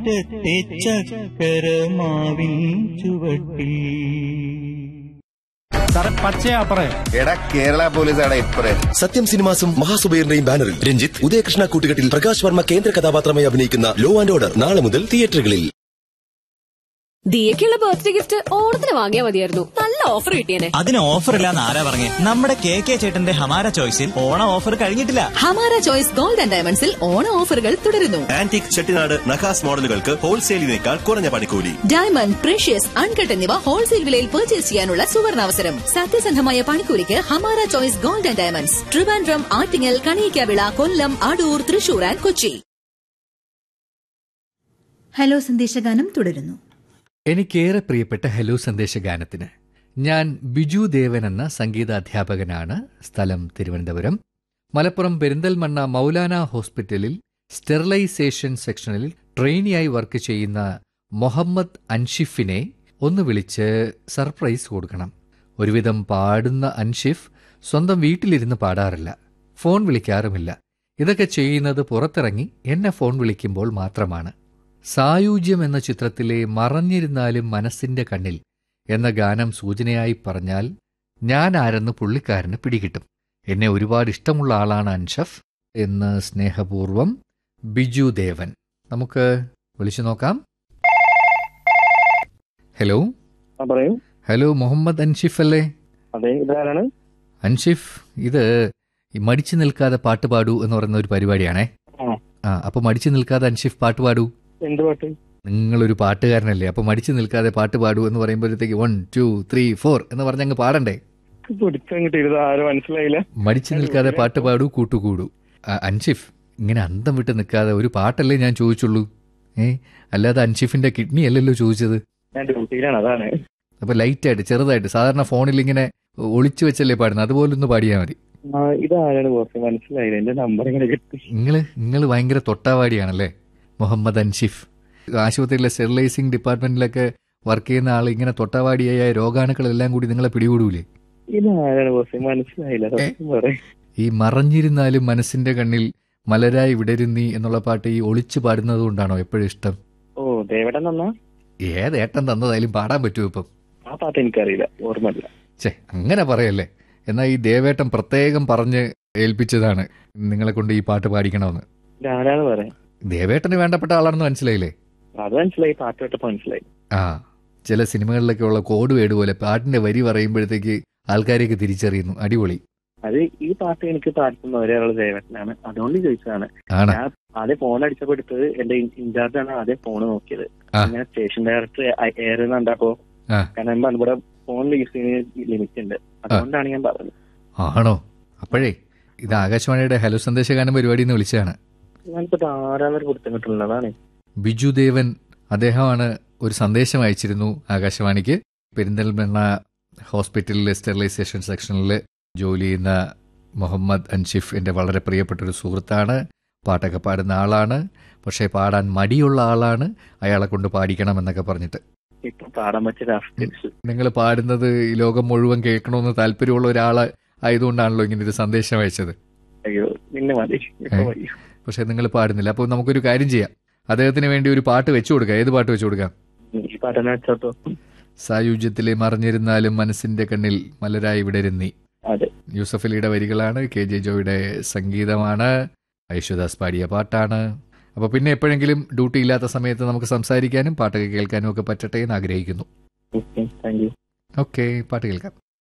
മുറ്റത്തെ ചക്കരമാവിൻ ചുവട്ടിൽ സാറേ പച്ചയാ പറയ എടാ കേരള പോലീസാണ് ഇപ്പറേ സത്യം സിനിമാസും മഹാസുബൈറിന്റെയും ബാനറിൽ രഞ്ജിത്ത് ഉദയകൃഷ്ണ കൂട്ടുകെട്ടിൽ പ്രകാശ് വർമ്മ കേന്ദ്ര കഥാപാത്രമായി അഭിനയിക്കുന്ന ലോ ആൻഡ് ഓർഡർ നാളെ മുതൽ തിയേറ്ററുകളിൽ ദിയക്കുള്ള ബർത്ത്ഡേ ഗിഫ്റ്റ് ഓണത്തിന് വാങ്ങിയാൽ മതിയായിരുന്നു നല്ല ഓഫർ കിട്ടിയേനെ അതിന് ഓഫർ ഇല്ലാന്ന് ആരാ പറഞ്ഞേ നമ്മുടെ കെ കെ ചേട്ടന്റെ ഹമാര ചോയ്സിൽ ഓണം ഓഫർ കഴിഞ്ഞിട്ടില്ല ഹമാര ചോയ്സ് ഗോൾഡ് ആൻഡ് ഡയമണ്ട്സിൽ ഓണ ഓഫറുകൾ തുടരുന്നു ആന്റിക് ചെട്ടിനാട് നഖാസ് മോഡലുകൾക്ക് ഹോൾസെയിലിനേക്കാൾ കുറഞ്ഞ പണിക്കൂലി ഡയമണ്ട് പ്രഷ്യസ് അൺകട്ട് എന്നിവ ഹോൾസെയിൽ വിലയിൽ പർച്ചേസ് ചെയ്യാനുള്ള സുവർണാവസരം സത്യസന്ധമായ പണിക്കൂലിക്ക് Hamara choice gold and diamonds Trivandrum Attingal Kaliyakkavilai Kollam Adoor Thrissur and Kochi hello സന്ദേശഗാനം തുടരുന്നു എനിക്കേറെ പ്രിയപ്പെട്ട ഹലോ സന്ദേശഗാനത്തിന് ഞാൻ ബിജു ദേവൻ എന്ന സംഗീതാധ്യാപകനാണ് സ്ഥലം തിരുവനന്തപുരം മലപ്പുറം പെരിന്തൽമണ്ണ മൗലാന ഹോസ്പിറ്റലിൽ സ്റ്റെറിലൈസേഷൻ സെക്ഷനിൽ ട്രെയിനിയായി വർക്ക് ചെയ്യുന്ന മൊഹമ്മദ് അൻഷിഫിനെ ഒന്ന് വിളിച്ച് സർപ്രൈസ് കൊടുക്കണം ഒരുവിധം പാടുന്ന അൻഷിഫ് സ്വന്തം വീട്ടിലിരുന്ന് പാടാറില്ല ഫോൺ വിളിക്കാറുമില്ല ഇതൊക്കെ ചെയ്യുന്നത് പുറത്തിറങ്ങി എന്നെ ഫോൺ വിളിക്കുമ്പോൾ മാത്രമാണ് സായൂജ്യം എന്ന ചിത്രത്തിലെ മറഞ്ഞിരുന്നാലും മനസ്സിന്റെ കണ്ണിൽ എന്ന ഗാനം സൂചനയായി പറഞ്ഞാൽ ഞാൻ ആരെന്ന് പുള്ളിക്കാരന് പിടികിട്ടും എന്നെ ഒരുപാട് ഇഷ്ടമുള്ള ആളാണ് അൻഷഫ് എന്ന് സ്നേഹപൂർവം ബിജു ദേവൻ നമുക്ക് വിളിച്ചു നോക്കാം ഹലോ പറയൂ ഹലോ മുഹമ്മദ് അൻഷിഫ് അല്ലേ അതെ ഇതാരാണ് അൻഷിഫ് ഇത് ഈ മടിച്ചു നിൽക്കാതെ പാട്ട് പാടൂ എന്ന് പറയുന്ന ഒരു പരിപാടിയാണേ ആ. ആ അപ്പൊ മടിച്ചു നിൽക്കാതെ അൻഷിഫ് പാട്ട് പാടൂ എന്ത് പാട്ട് നിങ്ങളൊരു പാട്ടുകാരനല്ലേ അപ്പൊ മടിച്ചു നിൽക്കാതെ പാട്ട് പാടൂ എന്ന് പറയുമ്പോഴത്തേക്ക് വൺ ടു ത്രീ ഫോർ എന്ന് പറഞ്ഞ് അങ്ങ് പാടണ്ടേ പിടിച്ചങ്ങിട്ട് ഇത് ആരും മനസ്സിലായില്ല മടിച്ചു നിൽക്കാതെ പാട്ട് പാടൂ കൂട്ടുകൂടൂ ആ, അൻഷിഫ് ഇങ്ങനെ അന്തം വിട്ട് നിൽക്കാതെ ഒരു പാട്ടല്ലേ ഞാൻ ചോദിച്ചുള്ളൂ ഏ അല്ലാതെ അൻഷിഫിന്റെ കിഡ്നി അല്ലല്ലോ ചോദിച്ചത് ഞാൻ ഡ്യൂട്ടിയിലാണ് അതാണ് അപ്പൊ ലൈറ്റായിട്ട് ചെറുതായിട്ട് സാധാരണ ഫോണിൽ ഇങ്ങനെ ഒളിച്ചു വെച്ചല്ലേ പാടുന്നത് അതുപോലെ ഒന്ന് പാടിയാൽ മതി ആ, ഇതാരാണ് ബോസ് മനസ്സിലായില്ല എന്റെ നമ്പർ ഇങ്ങനെ കിട്ടി നിങ്ങള് നിങ്ങൾ ഭയങ്കര തൊട്ടാവാടിയാണല്ലേ മുഹമ്മദ് അൻഷിഫ് ആശുപത്രിയിലെ സ്റ്റെറിലൈസിംഗ് ഡിപ്പാർട്ട്മെന്റിലൊക്കെ വർക്ക് ചെയ്യുന്ന ആൾ ഇങ്ങനെ തൊട്ടാവാടിയായ രോഗാണുക്കളെല്ലാം കൂടി നിങ്ങളെ പിടികൂടൂലേ ഇതാരാണ് ബോസ് മനസ്സിലായില്ല സത്യം പറയും ഈ മറഞ്ഞിരുന്നാലും മനസ്സിന്റെ കണ്ണിൽ മലരായി വിടരുന്നി എന്നുള്ള പാട്ട് ഈ ഒളിച്ചു പാടുന്നത് കൊണ്ടാണോ എപ്പോഴും ഇഷ്ടം ഓ ദേവടൻ തന്നാ ഏതേട്ടൻ തന്നതായാലും പാടാൻ പറ്റുമോ ഇപ്പം ആ പാട്ട് എനിക്കറിയില്ല ഓർമ്മയില്ല ഛേ അങ്ങനെ പറയല്ലേ എന്നാൽ ഈ ദേവേട്ടൻ പ്രത്യേകം പറഞ്ഞ് ഏൽപ്പിച്ചതാണ് നിങ്ങളെ കൊണ്ട് ഈ പാട്ട് പാടിക്കണമെന്ന് ഇതാരാണ് പറയാം ദേവേട്ടന് വേണ്ടപ്പെട്ട ആളാണെന്ന് മനസ്സിലായില്ലേ അത് മനസ്സിലായി പാട്ട് കേട്ടപ്പോ മനസ്സിലായി ആ ചില സിനിമകളിലൊക്കെ ഉള്ള കോഡ് വേഡ് പോലെ പാട്ടിന്റെ വരി പറയുമ്പോഴത്തേക്ക് ആൾക്കാരെയൊക്കെ തിരിച്ചറിയുന്നു അടിപൊളി അത് ഈ പാട്ട് എനിക്ക് പാടുന്ന ഒരാൾ ദേവട്ടനാണ് അതുകൊണ്ട് ചോദിച്ചതാണ് ആണ് ഞാൻ ആദ്യം ഫോൺ അടിച്ചപ്പോ എടുത്തത് എന്റെ ഇൻചാർജ് ആണ് ആദ്യം ഫോൺ നോക്കിയത് ആ. ഞാൻ സ്റ്റേഷൻ ഡയറക്ടർ എയർ കണ്ടപ്പോ ആ. കാരണം ഇവിടെ ഫോൺ യൂസ് ചെയ്യുന്ന ലിമിറ്റ് ഉണ്ട് അതുകൊണ്ടാണ് ഞാൻ പറഞ്ഞത് ആണോ അപ്പോഴേ ഇത് ആകാശവാണിയുടെ ഹലോ സന്ദേശഗാനം പരിപാടി എന്ന് വിളിച്ചതാണ് ഞാനിപ്പോ ധാരാളം കൊടുത്തിട്ടുള്ളതാണ് ബിജു ദേവൻ അദ്ദേഹമാണ് ഒരു സന്ദേശം അയച്ചിരുന്നു ആകാശവാണിക്ക് പെരിന്തൽമണ്ണ ഹോസ്പിറ്റലിലെ സ്റ്റെറിലൈസേഷൻ സെക്ഷനിൽ ജോലി ചെയ്യുന്ന മുഹമ്മദ് അൻഷിഫ് എൻ്റെ വളരെ പ്രിയപ്പെട്ട ഒരു സുഹൃത്താണ് പാട്ടൊക്കെ പാടുന്ന ആളാണ് പക്ഷേ പാടാൻ മടിയുള്ള ആളാണ് അയാളെ കൊണ്ട് പാടിക്കണം എന്നൊക്കെ പറഞ്ഞിട്ട് ഇപ്പൊ പാടാൻ പറ്റിയ രാഷ്ട്രീയ നിങ്ങൾ പാടുന്നത് ഈ ലോകം മുഴുവൻ കേൾക്കണമെന്ന് താല്പര്യമുള്ള ഒരാൾ ആയതുകൊണ്ടാണല്ലോ ഇങ്ങനെ ഒരു സന്ദേശം അയച്ചത് അയ്യോ നിന്നെ മതി ഇപ്പൊ ഏ? മതി പക്ഷെ നിങ്ങൾ പാടുന്നില്ല അപ്പോൾ നമുക്കൊരു കാര്യം ചെയ്യാം അദ്ദേഹത്തിന് വേണ്ടി ഒരു പാട്ട് വെച്ചു കൊടുക്കാം ഏത് പാട്ട് വെച്ചു കൊടുക്കാം ഈ പാട്ടെന്നെ വെച്ചോട്ടോ സായുജ്യത്തിലെ മറിഞ്ഞിരുന്നാലും മനസ്സിന്റെ കണ്ണിൽ മലരായി വിടരുന്നി അതെ യൂസഫ് അലിയുടെ വരികളാണ് കെ ജെ ജോയുടെ സംഗീതമാണ് ഐശ്വദാസ് പാടിയ പാട്ടാണ് അപ്പോൾ പിന്നെ എപ്പോഴെങ്കിലും ഡ്യൂട്ടി ഇല്ലാത്ത സമയത്ത് നമുക്ക് സംസാരിക്കാനും പാട്ടൊക്കെ കേൾക്കാനും ഒക്കെ പറ്റട്ടെ എന്ന് ആഗ്രഹിക്കുന്നു ഓക്കെ താങ്ക് യു ഓക്കെ പാട്ട് കേൾക്കാം